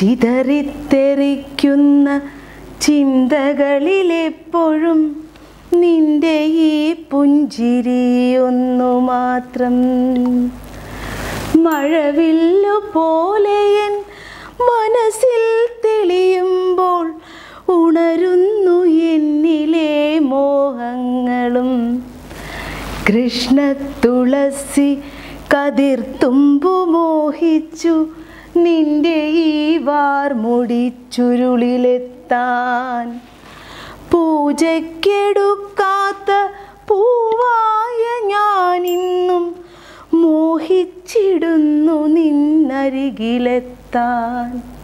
ചിതറിത്തെറിക്കുന്ന ചിന്തകളിലെപ്പോഴും നിന്റെ ഈ പുഞ്ചിരി ഒന്നു മാത്രം മഴവില്ലു പോലെയൻ മനസ്സിൽ തെളിയുമ്പോൾ ഉണരുന്നു എന്നിലെ മോഹങ്ങളും കൃഷ്ണ തുളസി കതിർത്തുമ്പു മോഹിച്ചു നിന്റെ ഈ വാർമുടി ചുരുളിലെത്താൻ പൂജയ്ക്കെടുക്കാത്ത പൂവായ ഞാനിന്നും മോഹിച്ചിടുന്നു നിന്നരികിലെത്താൻ